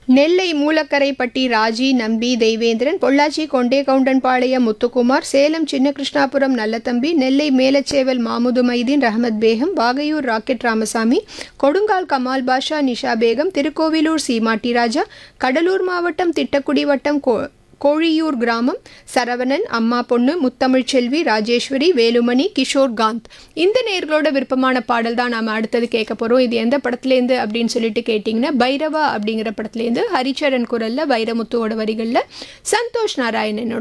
நெல்லை மூலக்கரைப்பட்டி ராஜி நம்பி தெய்வேந்திரன் பொள்ளாச்சி கொண்டே கவுண்டன்பாளையம் முத்துக்குமார் சேலம் சின்ன கிருஷ்ணாபுரம் நல்லதம்பி நெல்லை மேலச்சேவல் மாமுது மைதீன் ரஹமத் பேகம் வாகையூர் ராக்கெட் ராமசாமி கொடுங்கால் கமால் பாஷா நிஷா பேகம் திருக்கோவிலூர் சீமாட்டி ராஜா கடலூர் மாவட்டம் திட்டக்குடி வட்டம் கோ கோழியூர் கிராமம் சரவணன் அம்மா பொண்ணு முத்தமிழ்ச்செல்வி ராஜேஸ்வரி வேலுமணி கிஷோர் காந்த் இந்த நேர்களோட விருப்பமான பாடல் தான் நாம் அடுத்தது கேட்க போகிறோம் இது எந்த படத்துலேருந்து அப்படின்னு சொல்லிட்டு கேட்டிங்கன்னா பைரவா அப்படிங்கிற படத்துலேருந்து ஹரிச்சரன் குரலில் வைரமுத்துவோட வரிகளில் சந்தோஷ் நாராயணனோட